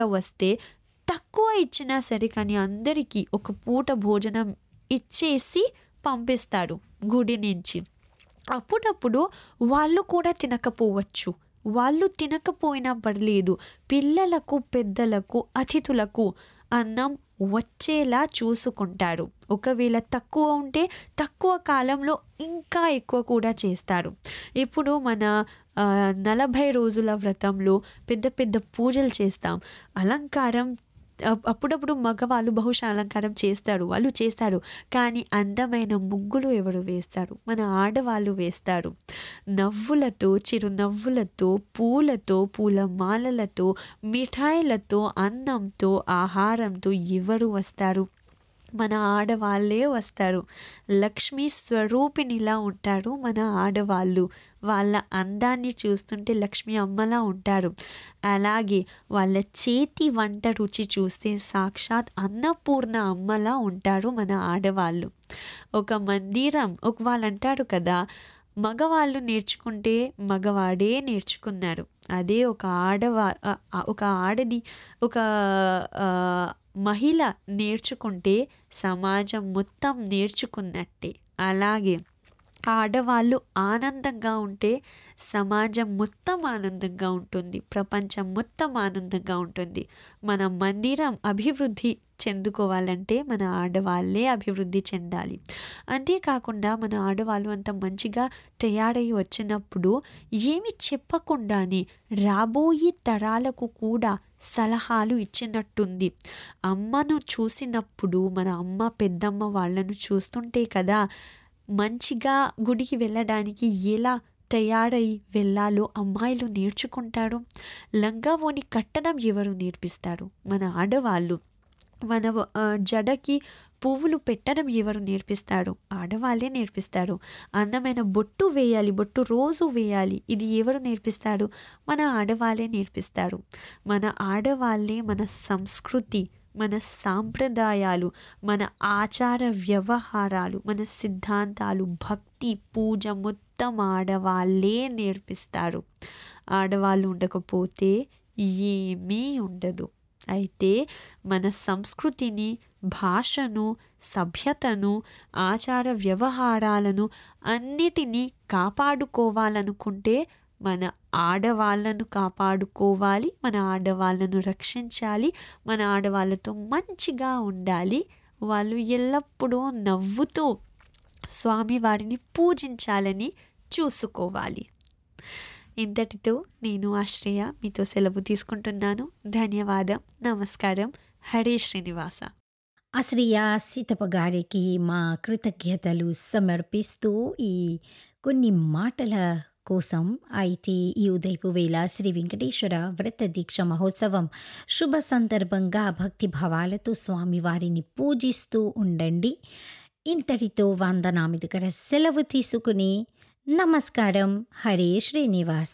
వస్తే తక్కువ ఇచ్చినా సరే కానీ అందరికీ ఒక పూట భోజనం ఇచ్చేసి పంపిస్తాడు గుడి నుంచి అప్పుడప్పుడు వాళ్ళు కూడా తినకపోవచ్చు వాళ్ళు తినకపోయినా పర్లేదు పిల్లలకు పెద్దలకు అతిథులకు అన్నం వచ్చేలా చూసుకుంటారు ఒకవేళ తక్కువ ఉంటే తక్కువ కాలంలో ఇంకా ఎక్కువ కూడా చేస్తారు ఇప్పుడు మన ఆ, నలభై రోజుల వ్రతంలో పెద్ద పెద్ద పూజలు చేస్తాం అలంకారం అప్- అప్పుడప్పుడు మగవాళ్ళు బహుశా అలంకారం చేస్తారు వాళ్ళు చేస్తారు కానీ అందమైన ముగ్గులు ఎవరు వేస్తారు మన ఆడవాళ్ళు వేస్తారు నవ్వులతో చిరునవ్వులతో పూలతో పూల మాలలతో మిఠాయిలతో అన్నంతో ఆహారంతో ఎవరు వస్తారు మన ఆడవాళ్ళే వస్తారు లక్ష్మీ స్వరూపినిలా ఉంటారు మన ఆడవాళ్ళు వాళ్ళ అందాన్ని చూస్తుంటే లక్ష్మీ అమ్మలా ఉంటారు అలాగే వాళ్ళ చేతి వంట రుచి చూస్తే సాక్షాత్ అన్నపూర్ణ అమ్మలా ఉంటారు మన ఆడవాళ్ళు ఒక మందిరం ఒక వాళ్ళు అంటారు కదా మగవాళ్ళు నేర్చుకుంటే మగవాడే నేర్చుకున్నారు అదే ఒక ఆడవా ఆ, ఆ, ఒక ఆడది ఒక ఆ, మహిళ నేర్చుకుంటే సమాజం మొత్తం నేర్చుకున్నట్టే అలాగే ఆడవాళ్ళు ఆనందంగా ఉంటే సమాజం మొత్తం ఆనందంగా ఉంటుంది ప్రపంచం మొత్తం ఆనందంగా ఉంటుంది మన మందిరం అభివృద్ధి చెందుకోవాలంటే మన ఆడవాళ్ళే అభివృద్ధి చెందాలి అంతేకాకుండా మన ఆడవాళ్ళు అంత మంచిగా తయారై వచ్చినప్పుడు ఏమి చెప్పకుండానే రాబోయే తరాలకు కూడా సలహాలు ఇచ్చినట్టుంది అమ్మను చూసినప్పుడు మన అమ్మ పెద్దమ్మ వాళ్ళను చూస్తుంటే కదా మంచిగా గుడికి వెళ్ళడానికి ఎలా తయారై వెళ్ళాలో అమ్మాయిలు నేర్చుకుంటారు లంగావోని కట్టడం ఎవరు నేర్పిస్తారు మన ఆడవాళ్ళు మన ఆ, జడకి పువ్వులు పెట్టడం ఎవరు నేర్పిస్తారు ఆడవాళ్ళే నేర్పిస్తారు అందమైన బొట్టు వేయాలి బొట్టు రోజు వేయాలి ఇది ఎవరు నేర్పిస్తారు మన ఆడవాళ్ళే నేర్పిస్తారు మన ఆడవాళ్ళే మన సంస్కృతి మన సాంప్రదాయాలు మన ఆచార వ్యవహారాలు మన సిద్ధాంతాలు భక్తి పూజ మొత్తం ఆడవాళ్ళే నేర్పిస్తారు ఆడవాళ్ళు ఉండకపోతే ఏమీ ఉండదు అయితే మన సంస్కృతిని భాషను సభ్యతను ఆచార వ్యవహారాలను అన్నిటినీ కాపాడుకోవాలనుకుంటే మన ఆడవాళ్ళను కాపాడుకోవాలి మన ఆడవాళ్ళను రక్షించాలి మన ఆడవాళ్ళతో మంచిగా ఉండాలి వాళ్ళు ఎల్లప్పుడూ నవ్వుతూ స్వామివారిని పూజించాలని చూసుకోవాలి ఇంతటితో నేను ఆశ్రయ మీతో సెలవు తీసుకుంటున్నాను ధన్యవాదం నమస్కారం హరే శ్రీనివాస అశ్రియ సీతప్ప గారికి మా కృతజ్ఞతలు సమర్పిస్తూ ఈ కొన్ని మాటల కోసం అయితే ఈ ఉదయపు వేళ శ్రీ వెంకటేశ్వర వ్రత దీక్ష మహోత్సవం శుభ సందర్భంగా భక్తి భావాలతో స్వామివారిని పూజిస్తూ ఉండండి ఇంతటితో వందనామి దగ్గర సెలవు తీసుకుని నమస్కారం హరే శ్రీనివాస్